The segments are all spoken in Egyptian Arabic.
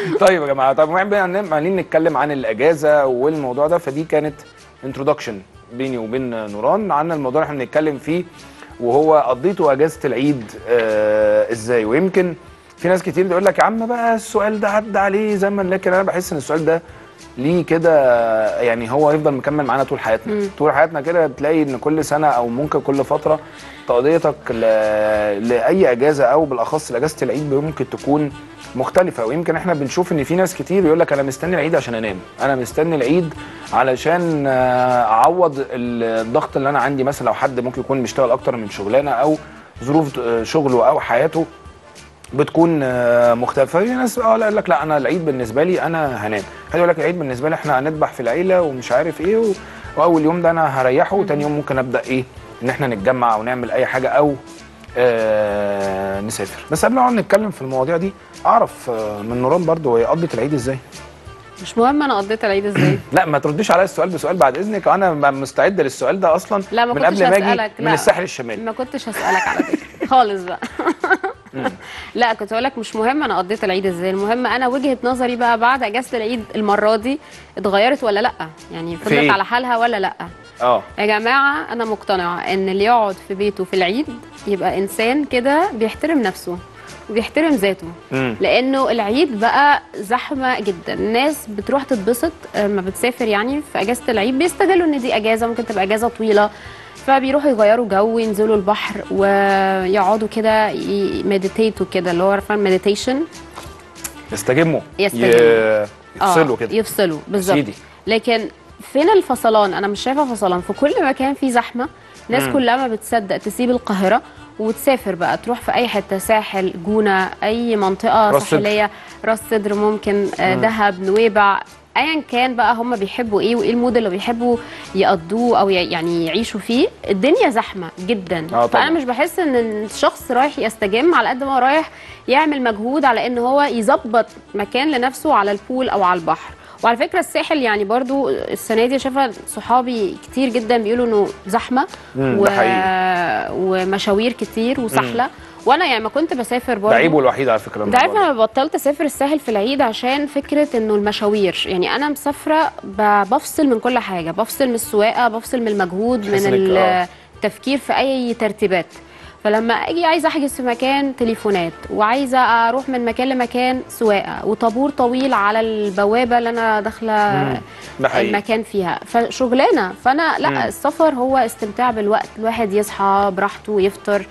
طيب يا جماعه طب بما إننا عمالين نتكلم عن الاجازه والموضوع ده فدي كانت انترودكشن بيني وبين نوران عن الموضوع اللي احنا بنتكلم فيه وهو قضيتوا اجازه العيد آه ازاي ويمكن في ناس كتير تقول لك يا عم بقى السؤال ده عدى عليه زمن لكن انا بحس ان السؤال ده ليه كده يعني هو هيفضل مكمل معانا طول حياتنا مم. طول حياتنا كده بتلاقي ان كل سنه او ممكن كل فتره تقضيتك ل... لاي اجازه او بالاخص لاجازه العيد ممكن تكون مختلفه ويمكن احنا بنشوف ان في ناس كتير يقول لك انا مستني العيد عشان انام انا مستني العيد علشان آه، اعوض الضغط اللي انا عندي مثلا لو حد ممكن يكون بيشتغل اكتر من شغلانه او ظروف آه، شغله او حياته بتكون آه، مختلفه في ناس اه لا يقول لك لا انا العيد بالنسبه لي انا هنام حد يقول لك العيد بالنسبه لي احنا هنذبح في العيله ومش عارف ايه و... واول يوم ده انا هريحه وتاني يوم ممكن ابدا ايه ان احنا نتجمع او نعمل اي حاجه او آه نسافر بس قبل ما نقعد نتكلم في المواضيع دي اعرف آه من نوران برضو هي قضت العيد ازاي مش مهم انا قضيت العيد ازاي لا ما ترديش عليا السؤال بسؤال بعد اذنك انا م- مستعد للسؤال ده اصلا لا ما من كنتش قبل ما اجي هسألك من لا. الساحل الشمالي ما كنتش هسألك على فكرة خالص بقى لا كنت هقول لك مش مهم انا قضيت العيد ازاي المهم انا وجهة نظري بقى بعد اجازة العيد المرة دي اتغيرت ولا لا يعني في فضلت إيه؟ على حالها ولا لا اه يا جماعة انا مقتنعة ان اللي يقعد في بيته في العيد يبقى انسان كده بيحترم نفسه وبيحترم ذاته مم. لانه العيد بقى زحمه جدا الناس بتروح تتبسط لما بتسافر يعني في اجازه العيد بيستغلوا ان دي اجازه ممكن تبقى اجازه طويله فبيروحوا يغيروا جو ينزلوا البحر ويقعدوا كده مديتيتوا كده اللي هو عارفين مديتيشن يستجموا يستجموا. ي- يفصلوا كده يفصلوا بالظبط سيدي. لكن فين الفصلان انا مش شايفه فصلان في كل مكان في زحمه الناس مم. كلها ما بتصدق تسيب القاهره وتسافر بقى تروح في اي حته ساحل جونه اي منطقه راس سدر. ساحليه راس سدر ممكن آه، دهب نويبع ايا كان بقى هم بيحبوا ايه وايه المود اللي بيحبوا يقضوه او ي- يعني يعيشوا فيه الدنيا زحمه جدا طبعاً. فانا مش بحس ان الشخص رايح يستجم على قد ما هو رايح يعمل مجهود على ان هو يظبط مكان لنفسه على البول او على البحر وعلى فكره الساحل يعني برضو السنه دي شايفه صحابي كتير جدا بيقولوا انه زحمه مم، و... ده حقيقي. ومشاوير كتير وسحله وانا يعني ما كنت بسافر برضو ده عيبه الوحيد على فكره انت عارف الموضوع ده. انا بطلت اسافر الساحل في العيد عشان فكره انه المشاوير يعني انا مسافره ب- بفصل من كل حاجه بفصل من السواقه بفصل من المجهود تحس من إنك- ال- آه. التفكير في اي ترتيبات فلما اجي عايزه احجز في مكان تليفونات وعايزه اروح من مكان لمكان سواقه وطابور طويل على البوابه اللي انا داخله ده حقيقي. المكان فيها فشغلانه فانا لا مم. السفر هو استمتاع بالوقت الواحد يصحى براحته يفطر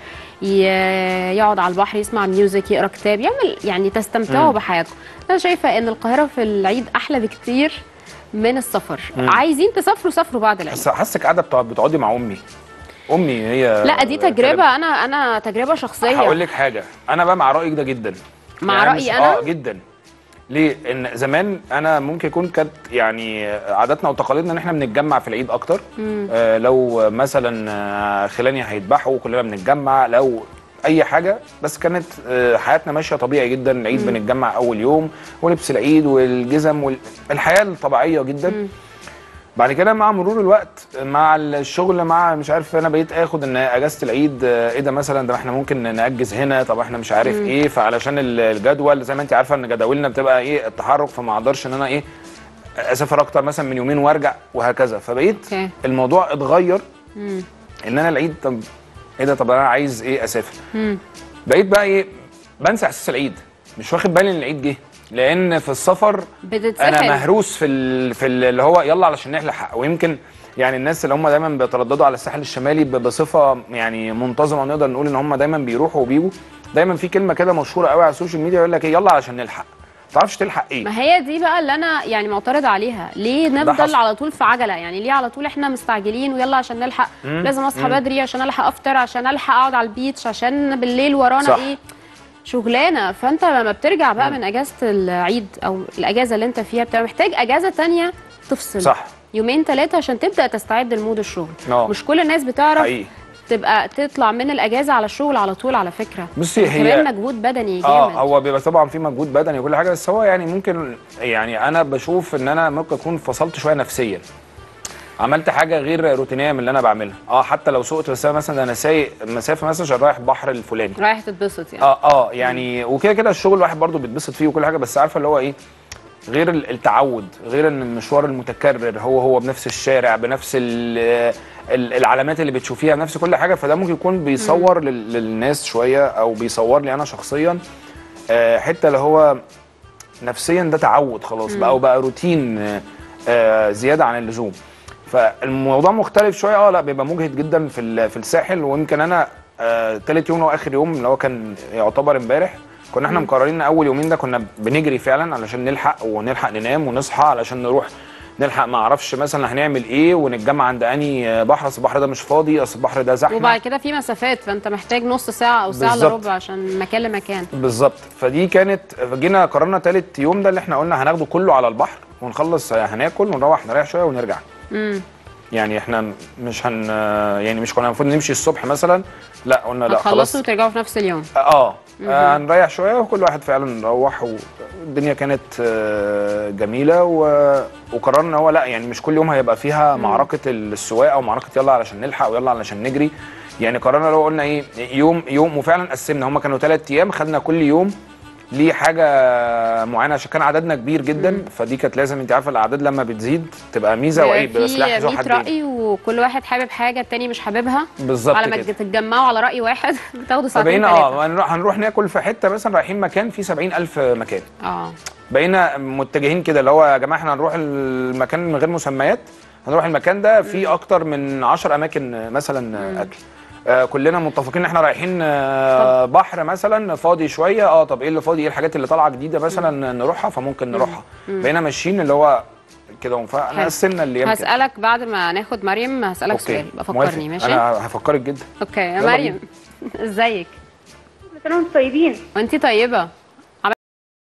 ي- يقعد على البحر يسمع ميوزك يقرا كتاب يعمل يعني تستمتعوا مم. بحياتكم انا شايفه ان القاهره في العيد احلى بكتير من السفر مم. عايزين تسافروا سافروا بعد العيد حس حاسك قاعده بتقع- بتقعدي مع امي امي هي لا دي تجربه انا انا تجربه شخصيه هقول لك حاجه انا بقى مع رايك ده جدا مع يعني رأيي مش- أنا؟ اه جدا ليه ان زمان انا ممكن يكون كانت يعني عاداتنا وتقاليدنا ان احنا بنتجمع في العيد اكتر آه لو مثلا آه، خلاني هيذبحوا كلنا بنتجمع لو اي حاجه بس كانت آه، حياتنا ماشيه طبيعي جدا العيد بنتجمع اول يوم ولبس العيد والجزم والحياه الطبيعيه جدا بعد كده مع مرور الوقت مع الشغل مع مش عارف انا بقيت اخد ان اجازه العيد آه، ايه ده مثلا ده احنا ممكن ناجز هنا طب احنا مش عارف ايه فعلشان ال- الجدول زي ما انت عارفه ان جداولنا بتبقى ايه التحرك فما اقدرش ان انا ايه اسافر اكتر مثلا من يومين وارجع وهكذا فبقيت اوكي الموضوع اتغير مم. ان انا العيد طب ايه ده طب انا عايز ايه اسافر مم. بقيت بقى ايه بنسى احساس العيد مش واخد بالي ان العيد جه لان في السفر انا بتتسحل مهروس في ال... في ال- اللي هو يلا علشان نحلق ويمكن يعني الناس اللي هم دايما بيترددوا على الساحل الشمالي ب- بصفه يعني منتظمه نقدر نقول ان هم دايما بيروحوا وبيجوا دايما في كلمه كده مشهوره قوي على السوشيال ميديا يقول لك ايه يلا علشان نلحق ما تعرفش تلحق ايه ما هي دي بقى اللي انا يعني معترض عليها ليه نفضل حصل. على طول في عجله يعني ليه على طول احنا مستعجلين ويلا عشان نلحق لازم اصحى بدري عشان الحق افطر عشان الحق اقعد على البيتش عشان بالليل ورانا صح. ايه شغلانه فانت لما بترجع بقى من اجازه العيد او الاجازه اللي انت فيها بتبقى محتاج اجازه تانية تفصل صح يومين ثلاثه عشان تبدا تستعد لمود الشغل اه. مش كل الناس بتعرف حقيقي تبقى تطلع من الاجازه على الشغل على طول على فكره بصي كمان هي مجهود بدني جامد اه هو بيبقى طبعا في مجهود بدني وكل حاجه بس هو يعني ممكن يعني انا بشوف ان انا ممكن اكون فصلت شويه نفسيا عملت حاجه غير روتينيه من اللي انا بعملها اه حتى لو سوقت بس أنا مثلا انا سايق مسافه مثلا عشان رايح البحر الفلاني رايح تتبسط يعني اه اه يعني وكده كده الشغل الواحد برضو بيتبسط فيه وكل حاجه بس عارفه اللي هو ايه غير ال- التعود غير ان المشوار المتكرر هو هو بنفس الشارع بنفس ال- ال- العلامات اللي بتشوفيها بنفس كل حاجه فده ممكن يكون بيصور لل- للناس شويه او بيصور لي انا شخصيا آه، حته اللي هو نفسيا ده تعود خلاص بقى وبقى روتين آه، آه، زياده عن اللزوم فالموضوع مختلف شويه اه لا بيبقى مجهد جدا في ال- في الساحل ويمكن انا آه، تالت يوم واخر يوم اللي هو كان يعتبر امبارح كنا احنا مقررين ان اول يومين ده كنا بنجري فعلا علشان نلحق ونلحق ننام ونصحى علشان نروح نلحق ما اعرفش مثلا هنعمل ايه ونتجمع عند اني بحر اصل البحر ده مش فاضي اصل البحر ده زحمه وبعد كده في مسافات فانت محتاج نص ساعه او ساعه الا بالظبط. ربع عشان من مكان لمكان بالظبط فدي كانت جينا قررنا تالت يوم ده اللي احنا قلنا هناخده كله على البحر ونخلص هناكل ونروح نريح شويه ونرجع امم يعني احنا مش هن يعني مش كنا المفروض نمشي الصبح مثلا لا قلنا لا خلاص هتخلصوا وترجعوا في نفس اليوم اه آه، هنريح شويه وكل واحد فعلا نروح والدنيا كانت آه، جميله و... وقررنا ان هو لا يعني مش كل يوم هيبقى فيها معركه السواقه ومعركه يلا علشان نلحق ويلا علشان نجري يعني قررنا لو قلنا ايه يوم يوم وفعلا قسمنا هم كانوا ثلاث ايام خدنا كل يوم ليه حاجه معينه عشان كان عددنا كبير جدا فدي كانت لازم انت عارفه الاعداد لما بتزيد تبقى ميزه وعيب بيبقى سلاح ذو في 100 حدين راي وكل واحد حابب حاجه التاني مش حاببها بالظبط على ما كده تتجمعوا على راي واحد بتاخدوا ساعتين فبقينا ثلاثه اه هنروح, هنروح ناكل في حته مثلا رايحين مكان فيه 70000 مكان اه بقينا متجهين كده اللي هو يا جماعه احنا هنروح المكان من غير مسميات هنروح المكان ده فيه اكتر من 10 اماكن مثلا اكل آه كلنا متفقين ان احنا رايحين آه بحر مثلا فاضي شويه اه طب ايه اللي فاضي ايه الحاجات اللي طالعه جديده مثلا نروحها فممكن نروحها بقينا ماشيين اللي هو كده فاحنا حلو. قسمنا الايام كده. هسالك بعد ما ناخد مريم هسالك أوكي. سؤال يبقى موافق. فكرني ماشي انا هفكرك جدا اوكي يا يلا مريم ازيك كل سنه وانتم طيبين وانتي طيبه